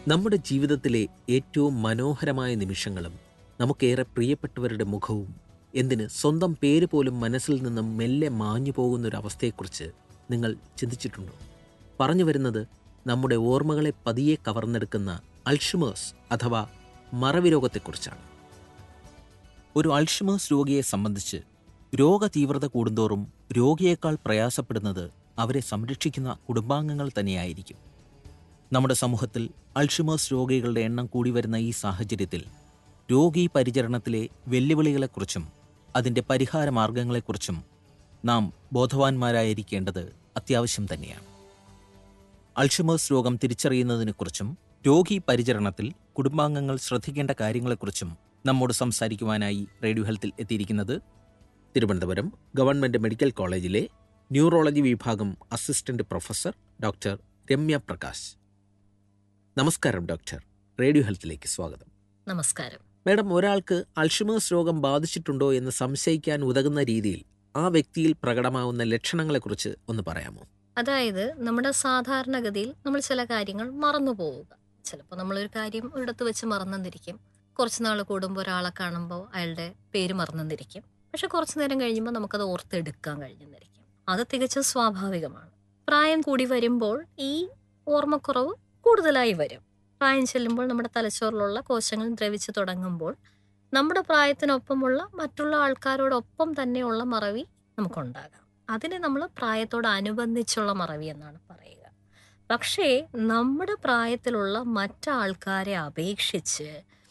നമ്മുടെ ജീവിതത്തിലെ ഏറ്റവും മനോഹരമായ നിമിഷങ്ങളും നമുക്കേറെ പ്രിയപ്പെട്ടവരുടെ മുഖവും എന്തിന് സ്വന്തം പേര് പോലും മനസ്സിൽ നിന്നും മെല്ലെ മാഞ്ഞു പോകുന്നൊരവസ്ഥയെക്കുറിച്ച് നിങ്ങൾ ചിന്തിച്ചിട്ടുണ്ടോ പറഞ്ഞു വരുന്നത് നമ്മുടെ ഓർമ്മകളെ പതിയെ കവർന്നെടുക്കുന്ന അൾഷിമേഴ്സ് അഥവാ മറവി രോഗത്തെക്കുറിച്ചാണ് ഒരു അൾഷിമേഴ്സ് രോഗിയെ സംബന്ധിച്ച് രോഗതീവ്രത കൂടുന്തോറും രോഗിയേക്കാൾ പ്രയാസപ്പെടുന്നത് അവരെ സംരക്ഷിക്കുന്ന കുടുംബാംഗങ്ങൾ തന്നെയായിരിക്കും നമ്മുടെ സമൂഹത്തിൽ അൾഷിമേഴ്സ് രോഗികളുടെ എണ്ണം കൂടി വരുന്ന ഈ സാഹചര്യത്തിൽ രോഗീ പരിചരണത്തിലെ വെല്ലുവിളികളെക്കുറിച്ചും അതിൻ്റെ പരിഹാര മാർഗങ്ങളെക്കുറിച്ചും നാം ബോധവാന്മാരായിരിക്കേണ്ടത് അത്യാവശ്യം തന്നെയാണ് അൾഷിമേഴ്സ് രോഗം തിരിച്ചറിയുന്നതിനെക്കുറിച്ചും രോഗീ പരിചരണത്തിൽ കുടുംബാംഗങ്ങൾ ശ്രദ്ധിക്കേണ്ട കാര്യങ്ങളെക്കുറിച്ചും നമ്മോട് സംസാരിക്കുവാനായി റേഡിയോ ഹെൽത്തിൽ എത്തിയിരിക്കുന്നത് തിരുവനന്തപുരം ഗവൺമെൻറ് മെഡിക്കൽ കോളേജിലെ ന്യൂറോളജി വിഭാഗം assistant professor doctor Ramya Prakash നമസ്കാരം ഡോക്ടർ റേഡിയോ ഹെൽത്തിലേക്ക് സ്വാഗതം നമസ്കാരം മാഡം ഒരാൾക്ക് അൾഷിമേഴ്സ് രോഗം ബാധിച്ചിട്ടുണ്ടോ എന്ന് സംശയിക്കാൻ ഉതകുന്ന രീതിയിൽ ആ വ്യക്തിയിൽ പ്രകടമാവുന്ന ലക്ഷണങ്ങളെക്കുറിച്ച് ഒന്ന് പറയാമോ അതായത് നമ്മുടെ സാധാരണഗതിയിൽ നമ്മൾ ചില കാര്യങ്ങൾ മറന്നു പോവുക ചിലപ്പോൾ നമ്മളൊരു കാര്യം ഒരിടത്ത് വെച്ച് മറന്നെന്നിരിക്കും കുറച്ച് നാൾ കൂടുമ്പോൾ ഒരാളെ കാണുമ്പോൾ അയാളുടെ പേര് മറന്നെന്നിരിക്കും പക്ഷെ കുറച്ച് നേരം കഴിയുമ്പോൾ നമുക്കത് ഓർത്തെടുക്കാൻ കഴിഞ്ഞെന്നിരിക്കും അത് തികച്ചും സ്വാഭാവികമാണ് പ്രായം കൂടി വരുമ്പോൾ ഈ ഓർമ്മക്കുറവ് കൂടുതലായി വരും പ്രായം ചെല്ലുമ്പോൾ നമ്മുടെ തലച്ചോറിലുള്ള കോശങ്ങൾ ദ്രവിച്ചു തുടങ്ങുമ്പോൾ നമ്മുടെ പ്രായത്തിനൊപ്പമുള്ള മറ്റുള്ള ആൾക്കാരോടൊപ്പം തന്നെയുള്ള മറവി നമുക്കുണ്ടാകാം അതിനെ നമ്മൾ പ്രായത്തോടനുബന്ധിച്ചുള്ള മറവി എന്നാണ് പറയുക പക്ഷേ നമ്മുടെ പ്രായത്തിലുള്ള മറ്റാൾക്കാരെ അപേക്ഷിച്ച്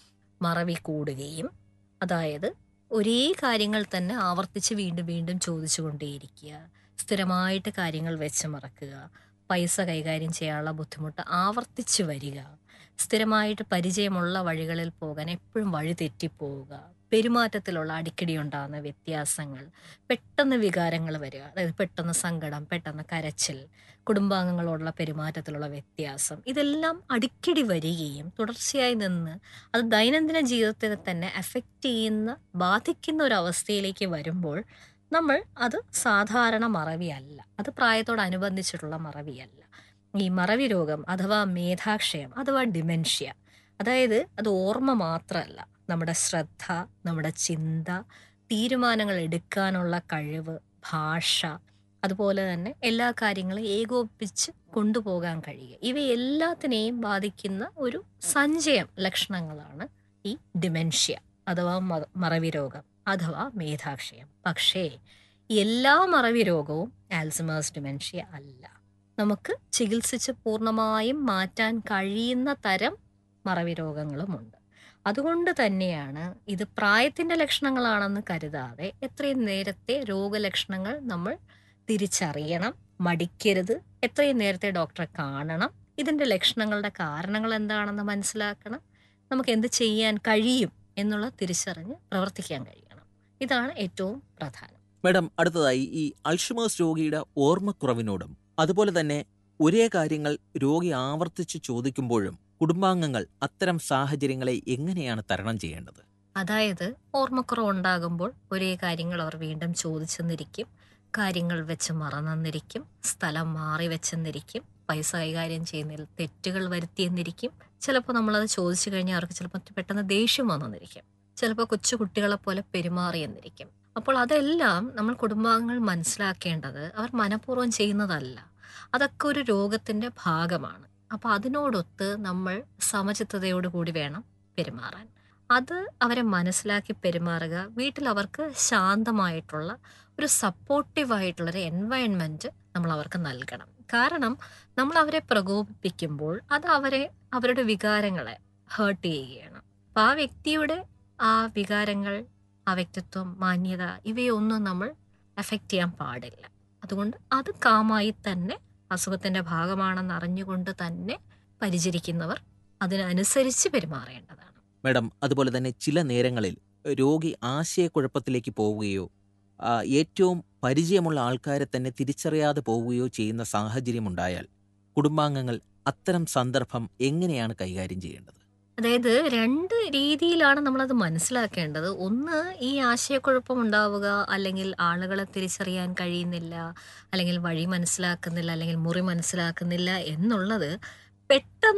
മറവി കൂടുകയും അതായത് ഒരേ കാര്യങ്ങൾ തന്നെ ആവർത്തിച്ച് വീണ്ടും വീണ്ടും ചോദിച്ചുകൊണ്ടേയിരിക്കുക സ്ഥിരമായിട്ട് കാര്യങ്ങൾ വെച്ച് മറക്കുക പൈസ കൈകാര്യം ചെയ്യാനുള്ള ബുദ്ധിമുട്ട് ആവർത്തിച്ച് വരിക സ്ഥിരമായിട്ട് പരിചയമുള്ള വഴികളിൽ പോകാൻ എപ്പോഴും വഴി തെറ്റിപ്പോവുക പെരുമാറ്റത്തിലുള്ള അടിക്കടി ഉണ്ടാകുന്ന വ്യത്യാസങ്ങൾ പെട്ടെന്ന് വികാരങ്ങൾ വരിക അതായത് പെട്ടെന്ന് സങ്കടം പെട്ടെന്ന് കരച്ചിൽ കുടുംബാംഗങ്ങളോടുള്ള പെരുമാറ്റത്തിലുള്ള വ്യത്യാസം ഇതെല്ലാം അടിക്കടി വരികയും തുടർച്ചയായി നിന്ന് അത് ദൈനംദിന ജീവിതത്തെ തന്നെ അഫക്റ്റ് ചെയ്യുന്ന ബാധിക്കുന്ന ഒരു അവസ്ഥയിലേക്ക് വരുമ്പോൾ നമ്മൾ അത് സാധാരണ മറവിയല്ല അത് പ്രായത്തോടനുബന്ധിച്ചിട്ടുള്ള മറവിയല്ല ഈ മറവി രോഗം അഥവാ മേധാക്ഷയം അഥവാ ഡിമെൻഷ്യ അതായത് അത് ഓർമ്മ മാത്രമല്ല നമ്മുടെ ശ്രദ്ധ നമ്മുടെ ചിന്ത തീരുമാനങ്ങൾ എടുക്കാനുള്ള കഴിവ് ഭാഷ അതുപോലെ തന്നെ എല്ലാ കാര്യങ്ങളും ഏകോപിപ്പിച്ച് കൊണ്ടുപോകാൻ കഴിയുക ഇവയെല്ലാത്തിനെയും ബാധിക്കുന്ന ഒരു സഞ്ചയം ലക്ഷണങ്ങളാണ് ഈ ഡിമെൻഷ്യ അഥവാ മ- മറവി രോഗം അഥവാ മേധാക്ഷയം പക്ഷേ എല്ലാ മറവി രോഗവും ആൽസമേഴ്സ് ഡിമെൻഷ്യ അല്ല നമുക്ക് ചികിത്സിച്ച് പൂർണ്ണമായും മാറ്റാൻ കഴിയുന്ന തരം മറവി രോഗങ്ങളുമുണ്ട് അതുകൊണ്ട് തന്നെയാണ് ഇത് പ്രായത്തിന്റെ ലക്ഷണങ്ങളാണെന്ന് കരുതാതെ എത്രയും നേരത്തെ രോഗലക്ഷണങ്ങൾ നമ്മൾ തിരിച്ചറിയണം മടിക്കരുത് എത്രയും നേരത്തെ ഡോക്ടറെ കാണണം ഇതിന്റെ ലക്ഷണങ്ങളുടെ കാരണങ്ങൾ എന്താണെന്ന് മനസ്സിലാക്കണം നമുക്ക് എന്ത് ചെയ്യാൻ കഴിയും എന്നുള്ള തിരിച്ചറിഞ്ഞ് പ്രവർത്തിക്കാൻ കഴിയണം ഇതാണ് ഏറ്റവും പ്രധാനം മാഡം അടുത്തതായി ഈ അൾഷിമേഴ്സ് രോഗിയുടെ ഓർമ്മക്കുറവിനോടും അതുപോലെ തന്നെ ഒരേ കാര്യങ്ങൾ രോഗി ആവർത്തിച്ച് ചോദിക്കുമ്പോഴും കുടുംബാംഗങ്ങൾ അത്തരം സാഹചര്യങ്ങളെ എങ്ങനെയാണ് തരണം ചെയ്യേണ്ടത് അതായത് ഓർമ്മക്കുറവ് ഉണ്ടാകുമ്പോൾ ഒരേ കാര്യങ്ങൾ അവർ വീണ്ടും ചോദിച്ചെന്നിരിക്കും കാര്യങ്ങൾ വെച്ച് മറന്നെന്നിരിക്കും സ്ഥലം മാറി വെച്ചെന്നിരിക്കും പൈസ കൈകാര്യം ചെയ്യുന്നതിൽ തെറ്റുകൾ വരുത്തിയെന്നിരിക്കും ചിലപ്പോൾ നമ്മളത് ചോദിച്ചു കഴിഞ്ഞാൽ അവർക്ക് ചിലപ്പോൾ പെട്ടെന്ന് ദേഷ്യം വന്നെന്നിരിക്കും ചിലപ്പോൾ കൊച്ചു കുട്ടികളെ പോലെ പെരുമാറിയെന്നിരിക്കും അപ്പോൾ അതെല്ലാം നമ്മൾ കുടുംബാംഗങ്ങൾ മനസ്സിലാക്കേണ്ടത് അവർ മനഃപൂർവ്വം ചെയ്യുന്നതല്ല അതൊക്കെ ഒരു രോഗത്തിന്റെ ഭാഗമാണ് അപ്പോൾ അതിനോടൊത്ത് നമ്മൾ സമചിത്തതയോടുകൂടി വേണം പെരുമാറാൻ അത് അവരെ മനസ്സിലാക്കി പെരുമാറുക വീട്ടിൽ അവർക്ക് ശാന്തമായിട്ടുള്ള ഒരു സപ്പോർട്ടീവായിട്ടുള്ള ഒരു എൻവയൺമെന്റ് നമ്മൾ അവർക്ക് നൽകണം കാരണം നമ്മൾ അവരെ പ്രകോപിപ്പിക്കുമ്പോൾ അത് അവരെ അവരുടെ വികാരങ്ങളെ ഹേർട്ട് ചെയ്യുകയാണ് അപ്പം ആ വ്യക്തിയുടെ ആ വികാരങ്ങൾ ആ വ്യക്തിത്വം മാന്യത ഇവയൊന്നും നമ്മൾ എഫക്റ്റ് ചെയ്യാൻ പാടില്ല അതുകൊണ്ട് അത് കാമായി തന്നെ അസുഖത്തിന്റെ ഭാഗമാണെന്ന് അറിഞ്ഞുകൊണ്ട് തന്നെ പരിചരിക്കുന്നവർ അതിനനുസരിച്ച് പെരുമാറേണ്ടതാണ് മാഡം അതുപോലെ തന്നെ ചില നേരങ്ങളിൽ രോഗി ആശയക്കുഴപ്പത്തിലേക്ക് പോവുകയോ ആ, ഏറ്റവും പരിചയമുള്ള ആൾക്കാരെ തന്നെ തിരിച്ചറിയാതെ പോവുകയോ ചെയ്യുന്ന സാഹചര്യമുണ്ടായാൽ കുടുംബാംഗങ്ങൾ അത്തരം സന്ദർഭം എങ്ങനെയാണ് കൈകാര്യം ചെയ്യേണ്ടത് അതായത് രണ്ട് രീതിയിലാണ് നമ്മളത് മനസ്സിലാക്കേണ്ടത് ഒന്ന് ഈ ആശയക്കുഴപ്പം ഉണ്ടാവുക അല്ലെങ്കിൽ ആളുകളെ തിരിച്ചറിയാൻ കഴിയുന്നില്ല അല്ലെങ്കിൽ വഴി മനസ്സിലാക്കുന്നില്ല അല്ലെങ്കിൽ മുറി മനസ്സിലാക്കുന്നില്ല എന്നുള്ളത് പെട്ടെന്ന്